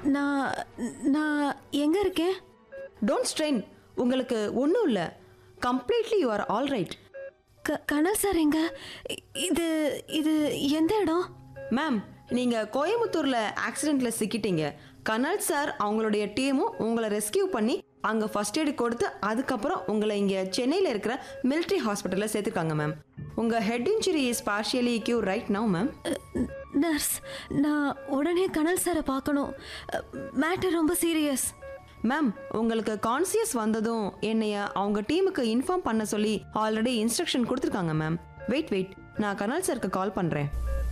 நான் நான் எங்க இருக்கேன் டோன்ட் ஸ்ட்ரெயின் உங்களுக்கு ஒன்றும் இல்லை completely you are all right க கனல் சார் எங்க இ- இது இது எந்த இடம் மேம் நீங்கள் கோயம்புத்தூரில் ஆக்சிடெண்ட்டில் சிக்கிட்டீங்க கனல் சார் அவங்களுடைய டீமும் உங்களை ரெஸ்கியூ பண்ணி அங்கே ஃபர்ஸ்ட் எய்டு கொடுத்து அதுக்கப்புறம் உங்களை இங்கே சென்னையில் இருக்கிற military ஹாஸ்பிட்டலில் சேர்த்துருக்காங்க மேம் உங்கள் head injury is partially cure right now ma'am nurse நான் உடனே கனல் சாரை பார்க்கணும் மேட்டர் ரொம்ப சீரியஸ் மேம் உங்களுக்கு கான்சியஸ் வந்ததும் என்னைய அவங்க டீமுக்கு இன்ஃபார்ம் பண்ண சொல்லி ஆல்ரெடி இன்ஸ்ட்ரக்ஷன் கொடுத்துருக்காங்க மேம் வெயிட் வெயிட் நான் கனல் சாருக்கு கால் பண்ணுறேன்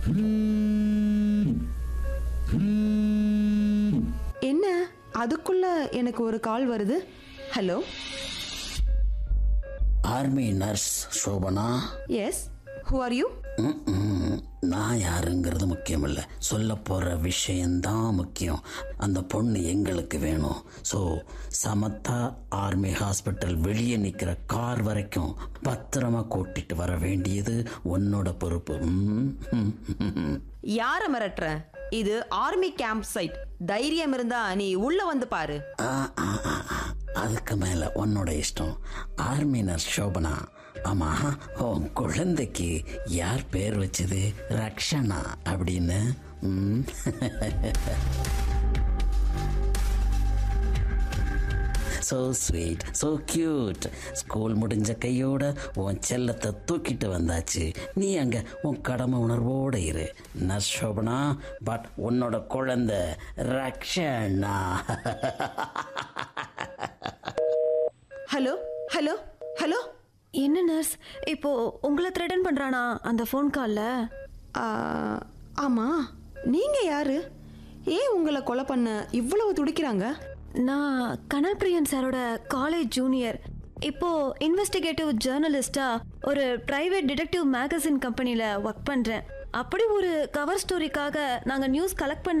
என்ன அதுக்குள்ள எனக்கு ஒரு கால் வருது hello army nurse Shobana yes who are you ம்ம். நான் யாருங்கிறது முக்கியம் இல்லை சொல்ல போற விஷயம்தான் முக்கியம் அந்த பொண்ணு எங்களுக்கு வேணும் ஸோ சமத்தா ஆர்மி ஹாஸ்பிட்டல் வெளியே நிற்கிற கார் வரைக்கும் பத்திரமா கூட்டிட்டு வர வேண்டியது உன்னோட பொறுப்பு ம், ம், ம், ம். யாரை மிரட்டுற இது ஆர்மி கேம்ப் சைட் தைரியம் இருந்தா நீ உள்ள வந்து பாரு ஆ, ஆ, ஆ, ஆ. அதுக்கு மேல உன்னோட இஷ்டம் ஆர்மி நர்ஸ் சோபனா ஆமா உன் குழந்தைக்கு யார் பேர் வச்சது ரக்ஷனா அப்படின்னு ம். so sweet so cute school முடிஞ்ச கையோட உன் செல்லத்தை தூக்கிட்டு வந்தாச்சு நீ அங்க உன் கடமை உணர்வோட இரு நர்ஸ் சோபனா பட் உன்னோட குழந்தை ரக்ஷனா ஹலோ ஹலோ ஹலோ என்ன நர்ஸ் இப்போ உங்களை த்ரெட்டன் பண்றானா அந்த ஃபோன் கால்ல ஆ, ஆமா நீங்க யாரு ஏன் உங்களை கொலை பண்ண இவ்வளவு துடிக்கிறாங்க நான் கனல் பிரியன் சாரோட காலேஜ் ஜூனியர் இப்போ இன்வெஸ்டிகேட்டிவ் ஜேர்னலிஸ்டா ஒரு பிரைவேட் டிடெக்டிவ் மேகசின் கம்பெனில ஒர்க் பண்றேன் அப்படி ஒரு கவர் ஸ்டோரிக்காக நாங்க நியூஸ் கலெக்ட் பண்ண